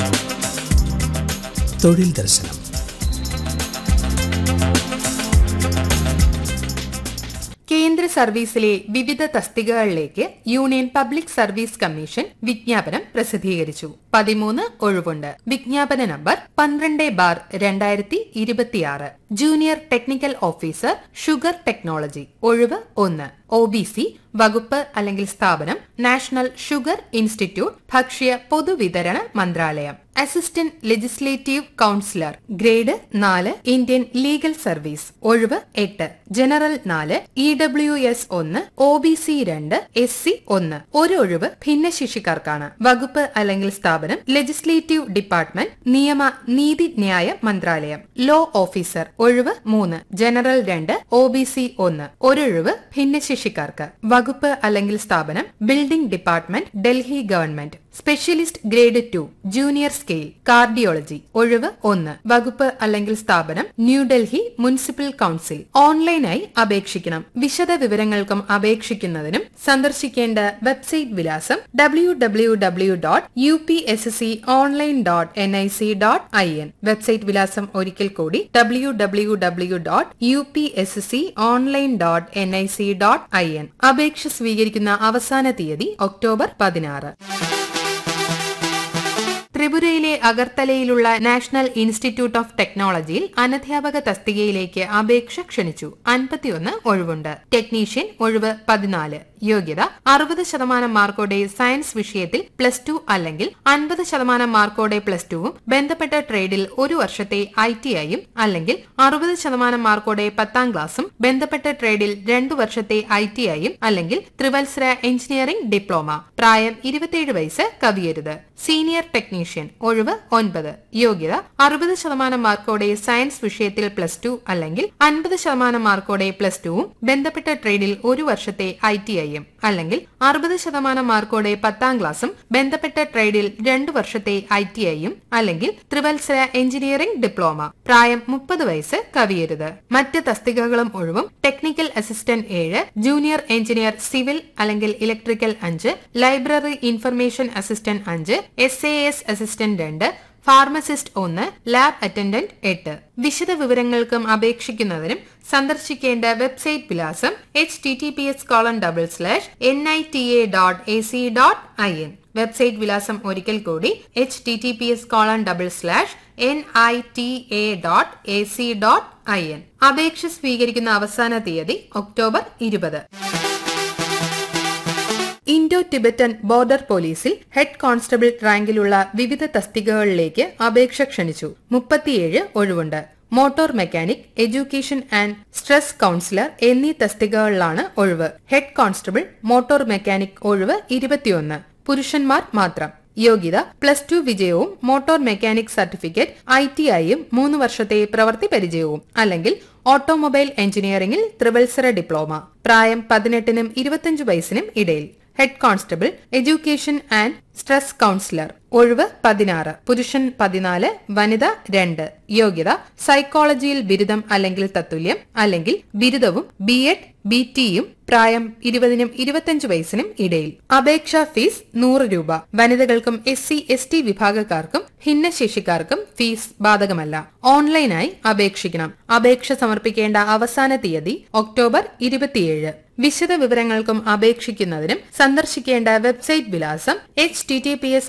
തൊഴിൽ ദർശനം കേന്ദ്ര സർവീസിലെ വിവിധ തസ്തികകളിലേക്ക് യൂണിയൻ പബ്ലിക് സർവീസ് കമ്മീഷൻ വിജ്ഞാപനം പ്രസിദ്ധീകരിച്ചു പതിമൂന്ന് ഒഴിവുണ്ട് വിജ്ഞാപന നമ്പർ പന്ത്രണ്ട് ബാർ രണ്ടായിരത്തി ഇരുപത്തിയാറ് junior technical officer sugar technology ഒഴിവ് ഒന്ന് ഒ ബി സി വകുപ്പ് അല്ലെങ്കിൽ സ്ഥാപനം നാഷണൽ ഷുഗർ ഇൻസ്റ്റിറ്റ്യൂട്ട് ഭക്ഷ്യ പൊതുവിതരണ മന്ത്രാലയം അസിസ്റ്റന്റ് ലെജിസ്ലേറ്റീവ് കൌൺസിലർ ഗ്രേഡ് നാല് ഇന്ത്യൻ ലീഗൽ സർവീസ് ഒഴിവ് എട്ട് ജനറൽ നാല് ഇ ഡബ്ല്യു എസ് ഒന്ന് ഒ ബി സി രണ്ട് എസ് സി ഒന്ന് ഒരു ഒഴിവ് ഭിന്നശേഷിക്കാർക്കാണ് വകുപ്പ് അല്ലെങ്കിൽ സ്ഥാപനം ലെജിസ്ലേറ്റീവ് ഡിപ്പാർട്ട്മെന്റ് നിയമ നീതിന്യായ മന്ത്രാലയം ലോ ഓഫീസർ ഒഴിവ് മൂന്ന് ജനറൽ രണ്ട് ഒ ബി സി ഒന്ന് ഒരൊഴിവ് ഭിന്നശേഷിക്കാർക്ക് വകുപ്പ് അല്ലെങ്കിൽ സ്ഥാപനം building department Delhi government specialist grade two junior scale cardiology ഒഴിവ് ഒന്ന് വകുപ്പ് അല്ലെങ്കിൽ സ്ഥാപനം ന്യൂഡൽഹി മുനിസിപ്പൽ കൌൺസിൽ ഓൺലൈനായി അപേക്ഷിക്കണം വിശദ വിവരങ്ങൾക്കും അപേക്ഷിക്കുന്നതിനും സന്ദർശിക്കേണ്ട വെബ്സൈറ്റ് വിലാസം W W W dot U P S S C online dot N I C dot I N website വിലാസം ഒരിക്കൽ കൂടി W W W dot U P S S C online dot N I C dot I N അപേക്ഷ സ്വീകരിക്കുന്ന അവസാന തീയതി October പതിനാറ് ത്രിപുരയിലെ അഗർത്തലയിലുള്ള national institute of ടെക്നോളജിയിൽ അനധ്യാപക തസ്തികയിലേക്ക് അപേക്ഷ ക്ഷണിച്ചു അൻപത്തിയൊന്ന് ഒഴിവുണ്ട് ടെക്നീഷ്യൻ ഒഴിവ് പതിനാല് യോഗ്യത അറുപത് ശതമാനം മാർക്കോടെ സയൻസ് വിഷയത്തിൽ പ്ലസ് ടു അല്ലെങ്കിൽ അൻപത് ശതമാനം മാർക്കോടെ പ്ലസ് ടുവും ബന്ധപ്പെട്ട ട്രേഡിൽ ഒരു വർഷത്തെ ഐ ടി ഐയും അല്ലെങ്കിൽ അറുപത് ശതമാനം മാർക്കോടെ പത്താം ക്ലാസും ബന്ധപ്പെട്ട ട്രേഡിൽ രണ്ടു വർഷത്തെ ഐ ടി ഐയും അല്ലെങ്കിൽ ത്രിവത്സര എഞ്ചിനീയറിംഗ് ഡിപ്ലോമ പ്രായം ഇരുപത്തിയേഴ് വയസ്സ് കവിയരുത് സീനിയർ ടെക്നീഷ്യൻ ഒഴിവ് ഒൻപത് യോഗ്യത അറുപത് ശതമാനം മാർക്കോടെ സയൻസ് വിഷയത്തിൽ പ്ലസ് ടു അല്ലെങ്കിൽ അൻപത് ശതമാനം മാർക്കോടെ പ്ലസ് ടുവും ബന്ധപ്പെട്ട ട്രേഡിൽ ഒരു വർഷത്തെ ഐ ടി ഐയും അല്ലെങ്കിൽ അറുപത് ശതമാനം മാർക്കോടെ പത്താം ക്ലാസും ബന്ധപ്പെട്ട ട്രേഡിൽ രണ്ടു വർഷത്തെ ഐ ടി ഐയും അല്ലെങ്കിൽ ത്രിവത്സര എഞ്ചിനീയറിംഗ് ഡിപ്ലോമ പ്രായം മുപ്പത് വയസ്സ് കവിയരുത് മറ്റ് തസ്തികകളും ഒഴിവും ടെക്നിക്കൽ അസിസ്റ്റന്റ് ഏഴ് ജൂനിയർ എഞ്ചിനീയർ സിവിൽ അല്ലെങ്കിൽ ഇലക്ട്രിക്കൽ അഞ്ച് ലൈബ്രറി ഇൻഫർമേഷൻ അസിസ്റ്റന്റ് അഞ്ച് എസ് എ എസ് അസിസ്റ്റന്റ് രണ്ട് ഫാർമസിസ്റ്റ് ഒന്ന് ലാബ് അറ്റൻഡന്റ് എട്ട് വിശദ വിവരങ്ങൾക്കും അപേക്ഷിക്കുന്നതിനും സന്ദർശിക്കേണ്ട വെബ്സൈറ്റ് വിലാസം H T T P S colon double slash N I T A dot A C dot I N website വിലാസം ഒരിക്കൽ കൂടി H T T P S colon double slash N I T A dot A C dot I N അപേക്ഷ സ്വീകരിക്കുന്ന അവസാന തീയതി October ഇരുപത് Indo Tibetan border പോലീസിൽ head constable റാങ്കിലുള്ള വിവിധ തസ്തികകളിലേക്ക് അപേക്ഷ ക്ഷണിച്ചു മുപ്പത്തിയേഴ് ഒഴിവുണ്ട് motor mechanic education and stress councillor എന്നീ തസ്തികകളിലാണ് ഒഴിവ് ഹെഡ് കോൺസ്റ്റബിൾ മോട്ടോർ മെക്കാനിക് ഒഴിവ് ഇരുപത്തിയൊന്ന് പുരുഷന്മാർ മാത്രം യോഗ്യത പ്ലസ് ടു വിജയവും motor mechanic certificate I T ഐയും മൂന്ന് വർഷത്തെ പ്രവൃത്തി പരിചയവും അല്ലെങ്കിൽ ഓട്ടോമൊബൈൽ എഞ്ചിനീയറിംഗിൽ ത്രിവത്സര ഡിപ്ലോമ പ്രായം പതിനെട്ടിനും ഇരുപത്തിയഞ്ച് വയസ്സിനും ഇടയിൽ head constable education and stress councillor ഒഴിവ് പതിനാറ് പുരുഷൻ പതിനാല് വനിത രണ്ട് യോഗ്യത സൈക്കോളജിയിൽ ബിരുദം അല്ലെങ്കിൽ തത്തുല്യം അല്ലെങ്കിൽ ബിരുദവും ബി എഡ് ബി ടിയും പ്രായം ഇരുപതിനും ഇരുപത്തിയഞ്ച് വയസ്സിനും ഇടയിൽ അപേക്ഷാ ഫീസ് നൂറ് രൂപ വനിതകൾക്കും S C S T വിഭാഗക്കാർക്കും ഭിന്നശേഷിക്കാർക്കും fees ബാധകമല്ല ഓൺലൈനായി അപേക്ഷിക്കണം അപേക്ഷ സമർപ്പിക്കേണ്ട അവസാന തീയതി ഒക്ടോബർ ഇരുപത്തിയേഴ് വിശദ വിവരങ്ങൾക്കും അപേക്ഷിക്കുന്നതിനും സന്ദർശിക്കേണ്ട വെബ്സൈറ്റ് വിലാസം H T T P S